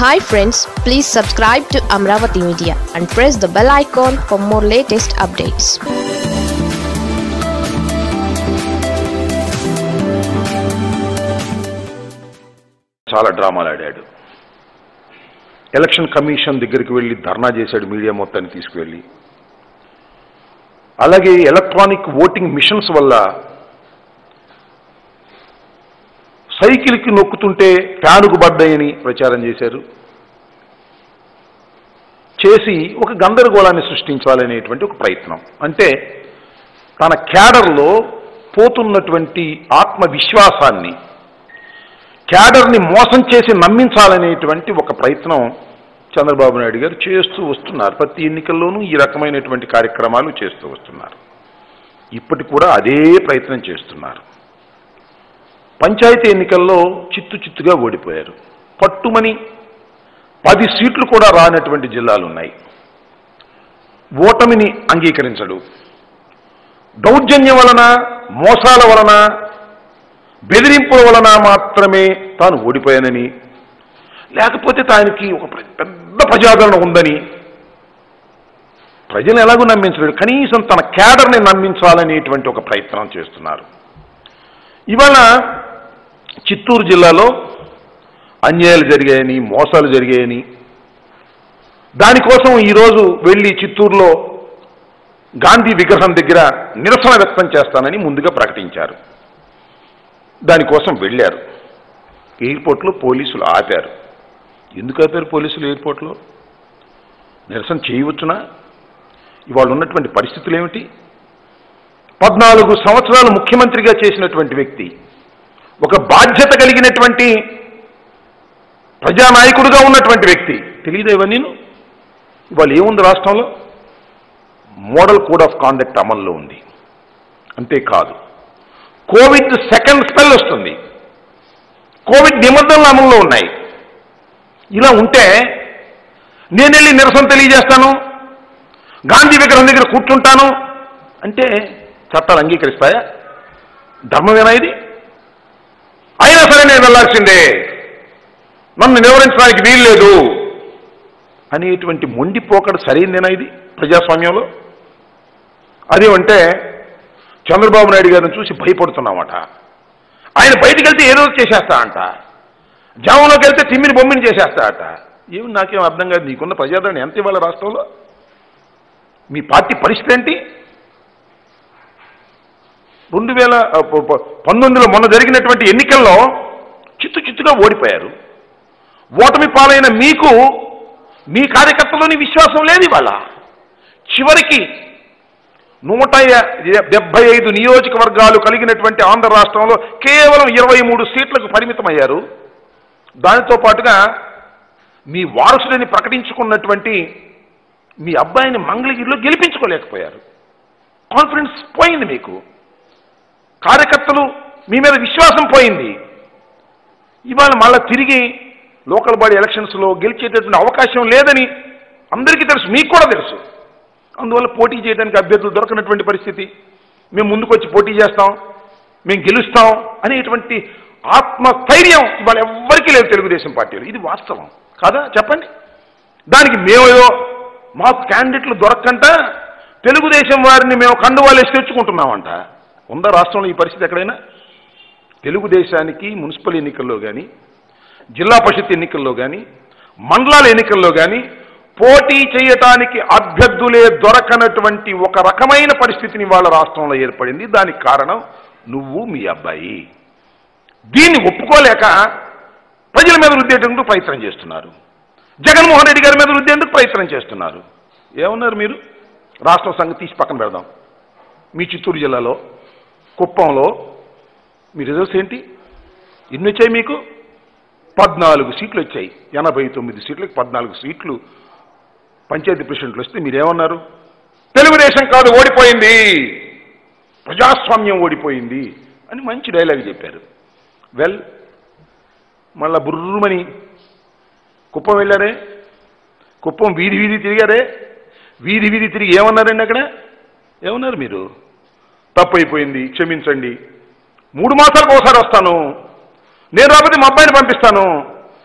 hi friends please subscribe to Amaravati media and press the bell icon for more latest updates చాలా డ్రామాలు ఆడాడు election commission దగ్గరికి వెళ్ళి ధర్నా చేశాడు మీడియా మొత్తాన్ని తీసుకువెళ్ళి అలాగే ఎలక్ట్రానిక్ ఓటింగ్ మిషన్స్ వల్ల సైకిల్కి నొక్కుతుంటే ఫ్యానుకు పడ్డాయని ప్రచారం చేశారు చేసి ఒక గందరగోళాన్ని సృష్టించాలనేటువంటి ఒక ప్రయత్నం అంటే తన క్యాడర్లో పోతున్నటువంటి ఆత్మవిశ్వాసాన్ని క్యాడర్ని మోసం చేసి నమ్మించాలనేటువంటి ఒక ప్రయత్నం చంద్రబాబు నాయుడు గారు చేస్తూ వస్తున్నారు ప్రతి ఎన్నికల్లోనూ ఈ రకమైనటువంటి కార్యక్రమాలు చేస్తూ వస్తున్నారు ఇప్పటి కూడా అదే ప్రయత్నం చేస్తున్నారు పంచాయతీ ఎన్నికల్లో చిత్తు చిత్తుగా ఓడిపోయారు పట్టుమని పది సీట్లు కూడా రానటువంటి జిల్లాలు ఉన్నాయి ఓటమిని అంగీకరించడు దౌర్జన్యం వలన మోసాల వలన బెదిరింపుల వలన మాత్రమే తాను ఓడిపోయానని లేకపోతే తానికి ఒక ప్ర- పెద్ద ప్రజాదరణ ఉందని ప్రజలు ఎలాగూ నమ్మించలేడు కనీసం తన క్యాడర్ని నమ్మించాలనేటువంటి ఒక ప్రయత్నం చేస్తున్నారు ఇవాళ చిత్తూరు జిల్లాలో అన్యాయాలు జరిగాయని మోసాలు జరిగాయని దానికోసం ఈరోజు వెళ్ళి చిత్తూరులో గాంధీ విగ్రహం దగ్గర నిరసన వ్యక్తం చేస్తానని ముందుగా ప్రకటించారు దానికోసం వెళ్ళారు ఎయిర్పోర్ట్లో పోలీసులు ఆపారు ఎందుకు ఆపారు పోలీసులు ఎయిర్పోర్ట్లో నిరసన చేయవచ్చునా ఇవాళ ఉన్నటువంటి పరిస్థితులు ఏమిటి పద్నాలుగు సంవత్సరాలు ముఖ్యమంత్రిగా చేసినటువంటి వ్యక్తి ఒక బాధ్యత కలిగినటువంటి ప్రజానాయకుడిగా ఉన్నటువంటి వ్యక్తి తెలియదు ఇవన్నీ ఇవాళ ఏముంది రాష్ట్రంలో మోడల్ కోడ్ ఆఫ్ కాండక్ట్ అమల్లో ఉంది అంతేకాదు కోవిడ్ సెకండ్ స్పెల్ వస్తుంది కోవిడ్ నిబంధనలు అమల్లో ఉన్నాయి ఇలా ఉంటే నేను వెళ్ళి నిరసన తెలియజేస్తాను గాంధీ విగ్రహం దగ్గర కూర్చుంటాను అంటే చట్టాలు అంగీకరిస్తాయా ధర్మమేనా ఇది అయినా సరే నేను వెళ్ళాల్సిందే నన్ను నివారించడానికి వీలు లేదు అనేటువంటి మొండి పోకడ సరైందేనా ఇది ప్రజాస్వామ్యంలో అదేమంటే చంద్రబాబు నాయుడు గారిని చూసి భయపడుతున్నామట ఆయన బయటికి వెళ్తే ఏదో ఒకటి చేసేస్తా అంట జామంలోకి వెళ్తే తిమ్మిని బొమ్మిని చేసేస్తా అట ఏమి నాకేం అర్థం కాదు నీకున్న ప్రజాదరణ ఎంత ఇవ్వాలి రాష్ట్రంలో మీ పార్టీ పరిస్థితి ఏంటి రెండు వేల ఆ, ప- ప- పంతొమ్మిదిలో మొన్న జరిగినటువంటి ఎన్నికల్లో చిత్తు చిత్తుగా ఓడిపోయారు ఓటమి పాలైన మీకు మీ కార్యకర్తలోని విశ్వాసం లేదు ఇవాళ చివరికి నూట య- డెబ్బై ఐదు నియోజకవర్గాలు కలిగినటువంటి ఆంధ్ర రాష్ట్రంలో కేవలం ఇరవై మూడు సీట్లకు పరిమితమయ్యారు దానితో పాటుగా మీ వారసుడిని ప్రకటించుకున్నటువంటి మీ అబ్బాయిని మంగళగిరిలో గెలిపించుకోలేకపోయారు కాన్ఫిడెన్స్ పోయింది మీకు కార్యకర్తలు మీ మీద విశ్వాసం పోయింది ఇవాళ మళ్ళా తిరిగి లోకల్ బాడీ ఎలక్షన్స్లో గెలిచేటటువంటి అవకాశం లేదని అందరికీ తెలుసు మీకు కూడా తెలుసు అందువల్ల పోటీ చేయడానికి అభ్యర్థులు దొరకనటువంటి పరిస్థితి మేము ముందుకు వచ్చి పోటీ చేస్తాం మేము గెలుస్తాం అనేటువంటి ఆత్మస్థైర్యం ఇవాళ ఎవ్వరికీ లేదు తెలుగుదేశం పార్టీలో ఇది వాస్తవం కాదా చెప్పండి దానికి మేమేదో మాకు క్యాండిడేట్లు దొరక్కంట తెలుగుదేశం వారిని మేము కండువాలేసి తెచ్చుకుంటున్నామంట ఉందా రాష్ట్రంలో ఈ పరిస్థితి ఎక్కడైనా తెలుగుదేశానికి మున్సిపల్ ఎన్నికల్లో కానీ జిల్లా పరిషత్ ఎన్నికల్లో కానీ మండలాల ఎన్నికల్లో కానీ పోటీ చేయటానికి అభ్యర్థులే దొరకనటువంటి ఒక రకమైన పరిస్థితిని వాళ్ళ రాష్ట్రంలో ఏర్పడింది దానికి కారణం నువ్వు మీ అబ్బాయి దీన్ని ఒప్పుకోలేక ప్రజల మీద రుద్దేటందుకు ప్రయత్నం చేస్తున్నారు జగన్మోహన్ రెడ్డి గారి మీద రుద్దేందుకు ప్రయత్నం చేస్తున్నారు ఏమన్నారు మీరు రాష్ట్ర సంగతి తీసి పక్కన పెడదాం మీ చిత్తూరు జిల్లాలో కుప్పంలో మీ రిజల్ట్స్ ఏంటి ఎన్ని వచ్చాయి మీకు పద్నాలుగు సీట్లు వచ్చాయి ఎనభై తొమ్మిది సీట్లకు పద్నాలుగు సీట్లు పంచాయతీ ప్రెసిడెంట్లు వస్తే మీరేమన్నారు తెలుగుదేశం కాదు ఓడిపోయింది ప్రజాస్వామ్యం ఓడిపోయింది అని మంచి డైలాగ్ చెప్పారు వెల్ మళ్ళా బుర్రుమని కుప్పం వెళ్ళారే కుప్పం వీధి వీధి తిరిగారే వీధి వీధి తిరిగి ఏమన్నారండి అక్కడ ఏమన్నారు మీరు తప్పు అయిపోయింది క్షమించండి మూడు మాసాలకు ఒకసారి వస్తాను నేను రాకపోతే మా అబ్బాయిని పంపిస్తాను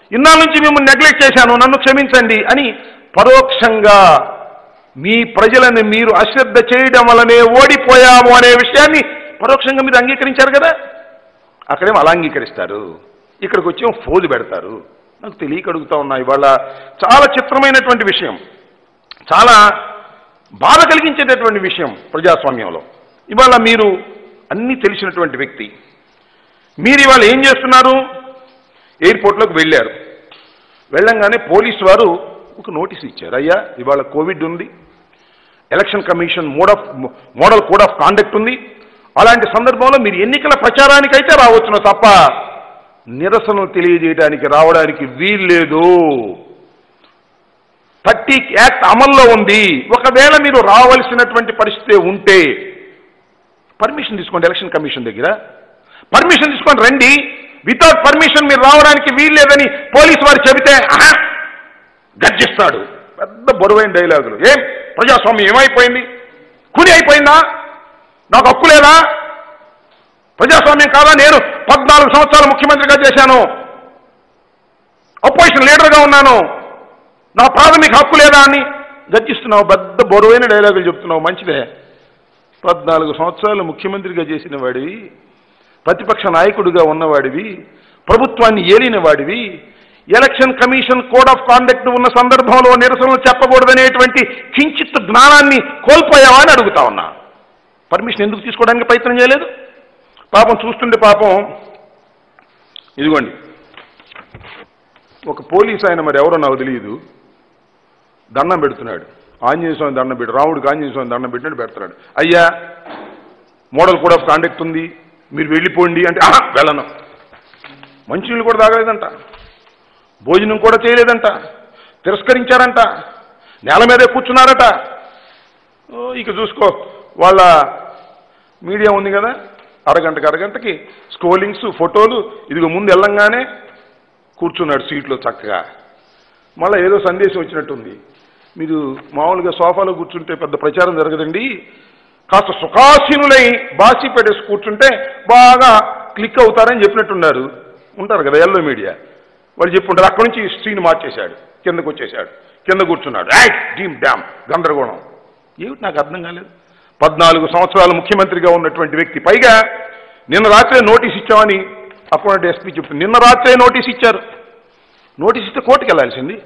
ఇన్నాళ్ళ నుంచి మిమ్మల్ని నెగ్లెక్ట్ చేశాను నన్ను క్షమించండి అని పరోక్షంగా మీ ప్రజలను మీరు అశ్రద్ధ చేయడం వల్లనే ఓడిపోయాము అనే విషయాన్ని పరోక్షంగా మీరు అంగీకరించారు కదా అక్కడేమో అలా అంగీకరిస్తారు ఇక్కడికి వచ్చేమో ఫోజు పెడతారు నాకు తెలియక అడుగుతా ఉన్నా ఇవాళ చాలా చిత్రమైనటువంటి విషయం చాలా బాధ కలిగించేటటువంటి విషయం ప్రజాస్వామ్యంలో ఇవాళ మీరు అన్నీ తెలిసినటువంటి వ్యక్తి మీరు ఇవాళ ఏం చేస్తున్నారు ఎయిర్పోర్ట్లోకి వెళ్ళారు వెళ్ళంగానే పోలీసు వారు ఒక నోటీస్ ఇచ్చారు అయ్యా ఇవాళ కోవిడ్ ఉంది election commission mode of model code of conduct ఉంది అలాంటి సందర్భంలో మీరు ఎన్నికల ప్రచారానికైతే రావచ్చును తప్ప నిరసనలు తెలియజేయడానికి రావడానికి వీల్లేదు థర్టీ యాక్ట్ అమల్లో ఉంది ఒకవేళ మీరు రావాల్సినటువంటి పరిస్థితి ఉంటే పర్మిషన్ తీసుకోండి ఎలక్షన్ కమిషన్ దగ్గర పర్మిషన్ తీసుకొని రండి వితౌట్ పర్మిషన్ మీరు రావడానికి వీల్లేదని పోలీసు వారు చెబితే ఆహా, గర్జిస్తాడు పెద్ద బరువైన డైలాగులు ఏం ప్రజాస్వామ్యం ఏమైపోయింది కుని అయిపోయిందా నాకు హక్కు లేదా ప్రజాస్వామ్యం కాదా నేను పద్నాలుగు సంవత్సరాలు ముఖ్యమంత్రిగా చేశాను అపోజిషన్ లీడర్గా ఉన్నాను నా ప్రాథమిక హక్కు లేదా అని గర్జిస్తున్నావు పెద్ద బరువైన డైలాగులు చెప్తున్నావు మంచిదే పద్నాలుగు సంవత్సరాలు ముఖ్యమంత్రిగా చేసిన వాడివి ప్రతిపక్ష నాయకుడిగా ఉన్నవాడివి ప్రభుత్వాన్ని ఏలిన వాడివి election commission code of conduct ఉన్న సందర్భంలో నిరసనలు చెప్పకూడదనేటువంటి కించిత్ జ్ఞానాన్ని కోల్పోయావా అని అడుగుతా ఉన్నా పర్మిషన్ ఎందుకు తీసుకోవడానికి ప్రయత్నం చేయలేదు పాపం చూస్తుంటే పాపం ఇదిగోండి ఒక పోలీస్ ఆయన మరి ఎవరో నాకు తెలియదు దండం పెడుతున్నాడు ఆంజనేయ స్వామి దండం పెట్టి రాముడికి ఆంజనేయ స్వామి దండం పెట్టినట్టు పెడుతున్నాడు అయ్యా మోడల్ కోడ్ ఆఫ్ కాండక్ట్ ఉంది మీరు వెళ్ళిపోండి అంటే ఆహా వెళ్ళను మంచినీళ్ళు కూడా తాగలేదంట భోజనం కూడా చేయలేదంట తిరస్కరించారంట నేల మీదే కూర్చున్నారట ఓ, ఇక చూసుకో వాళ్ళ మీడియా ఉంది కదా అరగంటకి అరగంటకి స్క్రోలింగ్స్ ఫోటోలు ఇదిగో ముందు వెళ్ళంగానే కూర్చున్నాడు సీట్లో చక్కగా మళ్ళీ ఏదో సందేశం వచ్చినట్టుంది మీరు మామూలుగా సోఫాలో కూర్చుంటే పెద్ద ప్రచారం జరగదండి కాస్త సుఖాసీనులై బాసి పెట్టేసి కూర్చుంటే బాగా క్లిక్ అవుతారని చెప్పినట్టున్నారు ఉంటారు కదా ఎల్లో మీడియా వాళ్ళు చెప్పుంటారు అక్కడి నుంచి స్క్రీన్ మార్చేశాడు కిందకు వచ్చేసాడు కింద కూర్చున్నాడు యాక్ డీమ్ డ్యామ్ గందరగోళం ఏమిటి నాకు అర్థం కాలేదు పద్నాలుగు సంవత్సరాలు ముఖ్యమంత్రిగా ఉన్నటువంటి వ్యక్తి పైగా నిన్న రాత్రే నోటీస్ ఇచ్చామని అప్పుడు ఎస్పీ చెప్తుంది నిన్న రాత్రే నోటీస్ ఇచ్చారు నోటీస్ ఇస్తే కోర్టుకి వెళ్ళాల్సింది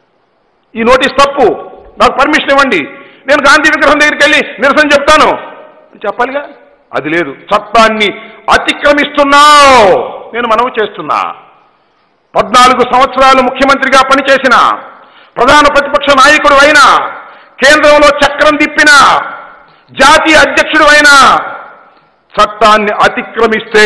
ఈ నోటీస్ తప్పు నాకు పర్మిషన్ ఇవ్వండి నేను గాంధీ విగ్రహం దగ్గరికి వెళ్ళి నిరసన చెప్తాను చెప్పాలిగా అది లేదు చట్టాన్ని అతిక్రమిస్తున్నావు నేను మనవి చేస్తున్నా పద్నాలుగు సంవత్సరాలు ముఖ్యమంత్రిగా పనిచేసిన ప్రధాన ప్రతిపక్ష నాయకుడు అయిన కేంద్రంలో చక్రం తిప్పిన జాతీయ అధ్యక్షుడు అయిన చట్టాన్ని అతిక్రమిస్తే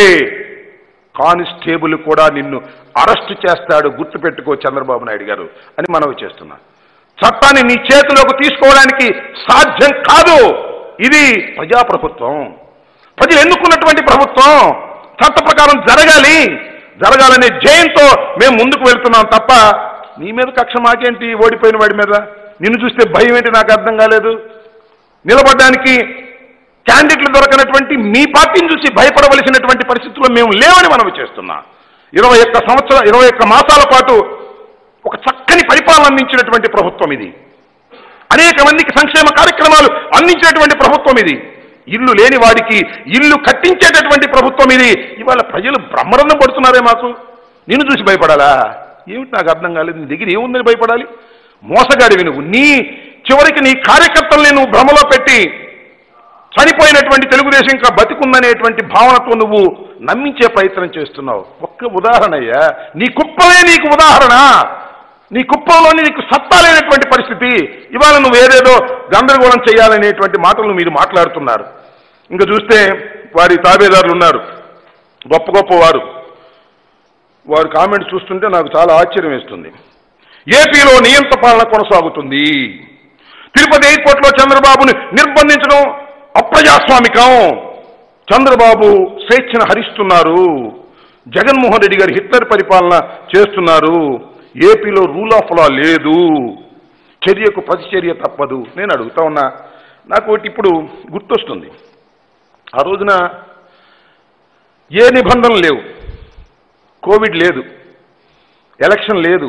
కానిస్టేబుల్ కూడా నిన్ను అరెస్టు చేస్తాడు గుర్తుపెట్టుకో చంద్రబాబు నాయుడు గారు అని మనవి చేస్తున్నా చట్టాన్ని నీ చేతిలోకి తీసుకోవడానికి సాధ్యం కాదు ఇది ప్రజాప్రభుత్వం ప్రజలు ఎన్నుకున్నటువంటి ప్రభుత్వం చట్ట ప్రకారం జరగాలి జరగాలనే జయంతో మేము ముందుకు వెళ్తున్నాం తప్ప నీ మీద కక్ష మాకేంటి ఓడిపోయిన వాడి మీద నిన్ను చూస్తే భయం ఏంటి నాకు అర్థం కాలేదు నిలబడడానికి క్యాండిడేట్లు దొరకనటువంటి మీ పార్టీని చూసి భయపడవలసినటువంటి పరిస్థితుల్లో మేము లేవని మనం చేస్తున్నా ఇరవై ఒక్క సంవత్సరం ఇరవై ఒక్క మాసాల పాటు ఒక చక్కని పరిపాలన అందించినటువంటి ప్రభుత్వం ఇది అనేక మందికి సంక్షేమ కార్యక్రమాలు అందించినటువంటి ప్రభుత్వం ఇది ఇల్లు లేని వాడికి ఇల్లు కట్టించేటటువంటి ప్రభుత్వం ఇది ఇవాళ ప్రజలు బ్రహ్మరంధం పడుతున్నారే మాకు నిన్ను చూసి భయపడాలా ఏమిటి నాకు అర్థం కాలేదు నీ దగ్గర ఏముందని భయపడాలి మోసగాడివి నువ్వు నీ చివరికి నీ కార్యకర్తల్ని నువ్వు భ్రమలో పెట్టి చనిపోయినటువంటి తెలుగుదేశం ఇంకా బతికుందనేటువంటి భావనతో నువ్వు నమ్మించే ప్రయత్నం చేస్తున్నావు ఒక్క ఉదాహరణ అయ్యా నీ కుప్పలే నీకు ఉదాహరణ నీ కుప్పంలోని నీకు సత్తా లేనటువంటి పరిస్థితి ఇవాళ నువ్వు ఏదేదో గందరగోళం చేయాలనేటువంటి మాటలు మీరు మాట్లాడుతున్నారు ఇంకా చూస్తే వారి తాబేదారులు ఉన్నారు గొప్ప గొప్ప వారు వారి కామెంట్ చూస్తుంటే నాకు చాలా ఆశ్చర్యం వేస్తుంది ఏపీలో నియంత్ర పాలన కొనసాగుతుంది తిరుపతి ఎయిర్పోర్ట్లో చంద్రబాబుని నిర్బంధించడం అప్రజాస్వామికం చంద్రబాబు స్వేచ్ఛను హరిస్తున్నారు జగన్మోహన్ రెడ్డి గారు హిట్లర్ పరిపాలన చేస్తున్నారు ఏపీలో రూల్ ఆఫ్ లా లేదు చర్యకు ప్రతిచర్య తప్పదు నేను అడుగుతా ఉన్నా నాకు ఒకటి ఇప్పుడు గుర్తొస్తుంది ఆ రోజున ఏ నిబంధనలు లేవు కోవిడ్ లేదు ఎలక్షన్ లేదు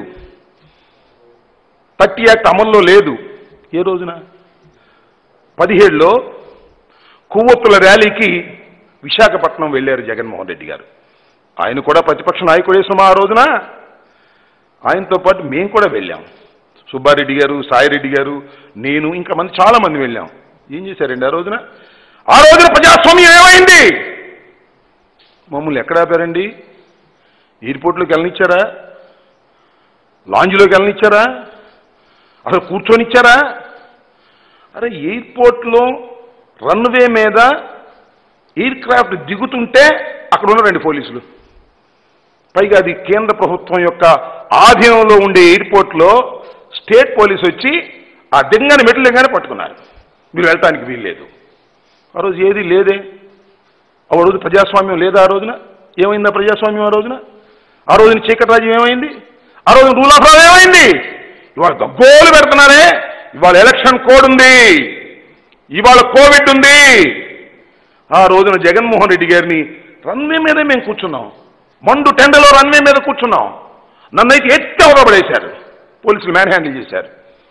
థర్టీ యాక్ట్ అమల్లో లేదు ఏ రోజున పదిహేడులో కొవ్వొత్తుల ర్యాలీకి విశాఖపట్నం వెళ్ళారు జగన్మోహన్ రెడ్డి గారు ఆయన కూడా ప్రతిపక్ష నాయకుడే సుమా ఆ రోజున ఆయనతో పాటు మేము కూడా వెళ్ళాం సుబ్బారెడ్డి గారు సాయిరెడ్డి గారు నేను ఇంకా మంది చాలా మంది వెళ్ళాం ఏం చేశారండి ఆ రోజున ఆ రోజున ప్రజాస్వామ్యం ఏమైంది మమ్మల్ని ఎక్కడ ఆపారండి ఎయిర్పోర్ట్లోకి వెళ్ళనిచ్చారా లాంజ్లోకి వెళ్ళనిచ్చారా అసలు కూర్చొనిచ్చారా అరే ఎయిర్పోర్ట్లో రన్వే మీద ఎయిర్ క్రాఫ్ట్ దిగుతుంటే అక్కడ ఉన్న రెండు పోలీసులు పైగా అది కేంద్ర ప్రభుత్వం యొక్క ఆధీనంలో ఉండే ఎయిర్పోర్ట్లో స్టేట్ పోలీస్ వచ్చి ఆ దింగని మెట్లు దింగానే పట్టుకున్నారు మీరు వెళ్ళటానికి వీల్లేదు ఆ రోజు ఏది లేదే ఆ రోజు ప్రజాస్వామ్యం లేదా ఆ రోజున ఏమైంది ఆ ప్రజాస్వామ్యం ఆ రోజున ఆ రోజున చీకటి రాజ్యం ఏమైంది ఆ రోజున రూల్ ఆఫ్ లా ఏమైంది ఇవాళ గగ్గోలు పెడుతున్నారే ఇవాళ ఎలక్షన్ కోడ్ ఉంది ఇవాళ కోవిడ్ ఉంది ఆ రోజున జగన్మోహన్ రెడ్డి గారిని రన్వే మీదే మేము కూర్చున్నాం మండు టెండలో రన్వే మీద కూర్చున్నాం నన్నైతే ఎత్తి అవడబడేశారు పోలీసులు మ్యాన్ హ్యాండిల్ చేశారు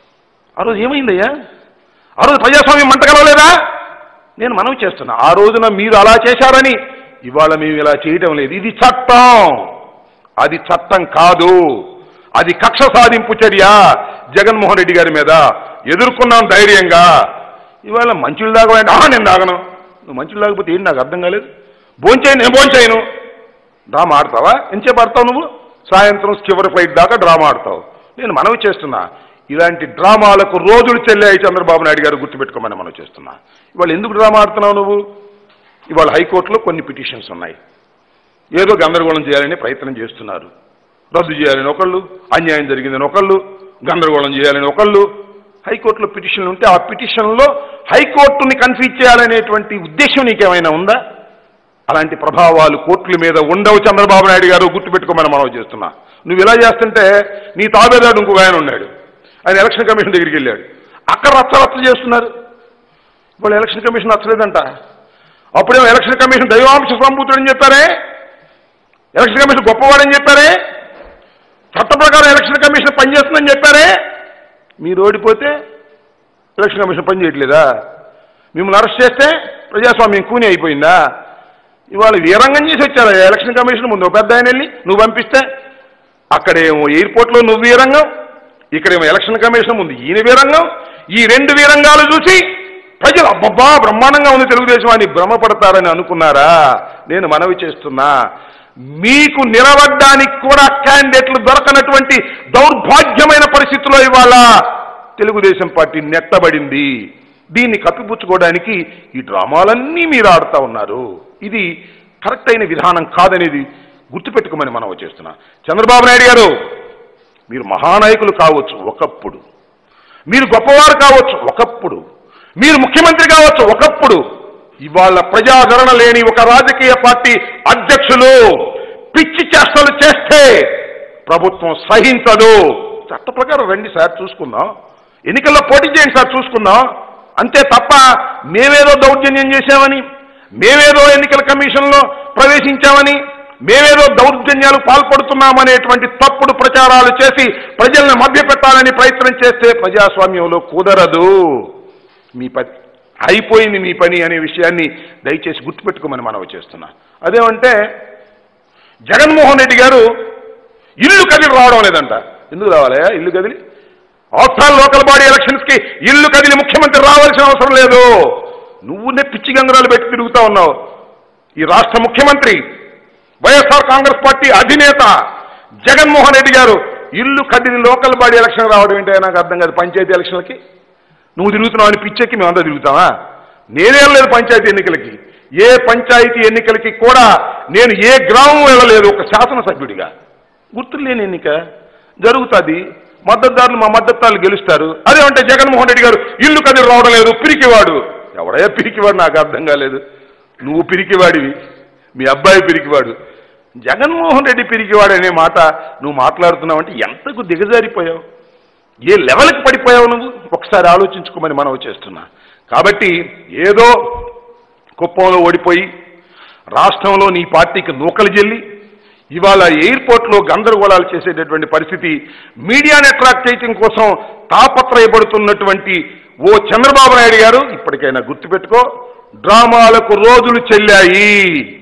ఆ రోజు ఏమైందయ్యా ఆ రోజు ప్రజాస్వామ్యం మంట కలవలేదా నేను మనవి చేస్తున్నా ఆ రోజున మీరు అలా చేశారని ఇవాళ మేము ఇలా చేయటం లేదు ఇది చట్టం అది చట్టం కాదు అది కక్ష సాధింపు చర్య జగన్మోహన్ రెడ్డి గారి మీద ఎదుర్కొన్నాం ధైర్యంగా ఇవాళ మంచులు దాగవండి ఆహా నేను దాగను నువ్వు మంచులు దాగపోతే ఏంటి నాకు అర్థం కాలేదు భోంచేయను నేను భోంచేయను డ్రామా ఆడతావా ఎంచేపు ఆడతావు నువ్వు సాయంత్రం చివరి ఫ్లైట్ దాకా డ్రామా ఆడతావు నేను మనవి చేస్తున్నా ఇలాంటి డ్రామాలకు రోజులు చెల్లాయి చంద్రబాబు నాయుడు గారు గుర్తుపెట్టుకోమని మనం చేస్తున్నా ఇవాళ ఎందుకు డ్రామా ఆడుతున్నావు నువ్వు ఇవాళ హైకోర్టులో కొన్ని పిటిషన్స్ ఉన్నాయి ఏదో గందరగోళం చేయాలని ప్రయత్నం చేస్తున్నారు రద్దు చేయాలని ఒకళ్ళు అన్యాయం జరిగిందని ఒకళ్ళు గందరగోళం చేయాలని ఒకళ్ళు హైకోర్టులో పిటిషన్లు ఉంటే ఆ పిటిషన్లో హైకోర్టుని కన్ఫ్యూజ్ చేయాలనేటువంటి ఉద్దేశం నీకేమైనా ఉందా అలాంటి ప్రభావాలు కోర్టుల మీద ఉండవు చంద్రబాబు నాయుడు గారు గుర్తుపెట్టుకోమని మనం చేస్తున్నా నువ్వు ఇలా చేస్తుంటే నీ తాబేదాడు ఇంకొక ఆయన ఉన్నాడు ఆయన ఎలక్షన్ కమిషన్ దగ్గరికి వెళ్ళాడు అక్కడ రచ్చ రచ్చ చేస్తున్నారు ఇప్పుడు ఎలక్షన్ కమిషన్ నచ్చలేదంట అప్పుడేమో ఎలక్షన్ కమిషన్ దైవాంశ సంభూతుడని చెప్పారే ఎలక్షన్ కమిషన్ గొప్పవాడని చెప్పారే చట్ట ప్రకారం ఎలక్షన్ కమిషన్ పనిచేస్తుందని చెప్పారే మీరు ఓడిపోతే ఎలక్షన్ కమిషన్ పనిచేయట్లేదా మిమ్మల్ని అరెస్ట్ చేస్తే ప్రజాస్వామ్యం కూని అయిపోయిందా ఇవాళ వీరంగం చేసి వచ్చారు ఎలక్షన్ కమిషన్ ముందు ఓ పెద్ద ఆయన వెళ్ళి నువ్వు పంపిస్తే అక్కడేమో ఎయిర్పోర్ట్లో నువ్వు వీరంగం ఇక్కడేమో ఎలక్షన్ కమిషన్ ముందు ఈయన వీరంగం ఈ రెండు వీరంగాలు చూసి ప్రజలు అబ్బబ్బా బ్రహ్మాండంగా ఉంది తెలుగుదేశం అని భ్రమపడతారని అనుకున్నారా నేను మనవి చేస్తున్నా మీకు నిలబడ్డానికి కూడా క్యాండిడేట్లు దొరకనటువంటి దౌర్భాగ్యమైన పరిస్థితిలో ఇవాళ తెలుగుదేశం పార్టీ నెట్టబడింది దీన్ని కప్పిపుచ్చుకోవడానికి ఈ డ్రామాలన్నీ మీరు ఆడుతూ ఉన్నారు ఇది కరెక్ట్ అయిన విధానం కాదనేది గుర్తుపెట్టుకోమని మనం చేస్తున్నా చంద్రబాబు నాయుడు గారు మీరు మహానాయకులు కావచ్చు ఒకప్పుడు మీరు గొప్పవారు కావచ్చు ఒకప్పుడు మీరు ముఖ్యమంత్రి కావచ్చు ఒకప్పుడు ఇవాళ ప్రజాదరణ లేని ఒక రాజకీయ పార్టీ అధ్యక్షులు పిచ్చి చేష్టలు చేస్తే ప్రభుత్వం సహించదు చట్ట ప్రకారం రండి సార్ చూసుకుందాం ఎన్నికల్లో పోటీ చేయండి సార్ చూసుకుందాం అంతే తప్ప మేమేదో దౌర్జన్యం చేశామని మేమేదో ఎన్నికల కమిషన్లో ప్రవేశించామని మేమేదో దౌర్జన్యాలు పాల్పడుతున్నామనేటువంటి తప్పుడు ప్రచారాలు చేసి ప్రజల్ని మభ్యపెట్టాలని ప్రయత్నం చేస్తే ప్రజాస్వామ్యంలో కుదరదు మీ పని అయిపోయింది మీ పని అనే విషయాన్ని దయచేసి గుర్తుపెట్టుకోమని మనవి చేస్తున్నా అదేమంటే జగన్మోహన్ రెడ్డి గారు ఇల్లు కదిలి రావడం లేదంట ఎందుకు రావాలయా ఇల్లు కదిలి ఆఫ్టర్ లోకల్ బాడీ ఎలక్షన్స్ కి ఇల్లు కదిలి ముఖ్యమంత్రి రావాల్సిన అవసరం లేదు నువ్వునే పిచ్చి గంగరాలు పెట్టి తిరుగుతా ఉన్నావు ఈ రాష్ట్ర ముఖ్యమంత్రి వైఎస్ఆర్ కాంగ్రెస్ పార్టీ అధినేత జగన్మోహన్ రెడ్డి గారు ఇల్లు కదిలి లోకల్ బాడీ ఎలక్షన్ రావడం ఏంటో నాకు అర్థం కాదు పంచాయతీ ఎలక్షన్లకి నువ్వు తిరుగుతున్నావు అని పిచ్చెక్కి మేమంతా తిరుగుతావా నేనే లేదు పంచాయతీ ఎన్నికలకి ఏ పంచాయతీ ఎన్నికలకి కూడా నేను ఏ గ్రామం వెళ్ళలేదు ఒక శాసనసభ్యుడిగా గుర్తులేని ఎన్నిక జరుగుతుంది మద్దతుదారులు మా మద్దతుదారులు గెలుస్తారు అదేమంటే జగన్మోహన్ రెడ్డి గారు ఇల్లు కదిలి రావడం లేదు పిరికివాడు ఎవడయ్యా పిరికివాడు నాకు అర్థం కాలేదు నువ్వు పిరికివాడివి మీ అబ్బాయి పిరికివాడు జగన్మోహన్ రెడ్డి పిరికివాడు అనే మాట నువ్వు మాట్లాడుతున్నావు అంటే ఎంతకు దిగజారిపోయావు ఏ లెవెల్కి పడిపోయావు నువ్వు ఒకసారి ఆలోచించుకోమని మనం చేస్తున్నా కాబట్టి ఏదో కుప్పంలో ఓడిపోయి రాష్ట్రంలో నీ పార్టీకి నూకలు చెల్లి ఇవాళ ఎయిర్పోర్ట్లో గందరగోళాలు చేసేటటువంటి పరిస్థితి మీడియాని అట్రాక్ట్ చేయటం కోసం తాపత్రయపడుతున్నటువంటి ఓ చంద్రబాబు నాయుడు గారు ఇప్పటికైనా గుర్తుపెట్టుకో డ్రామాలకు రోజులు చెల్లాయి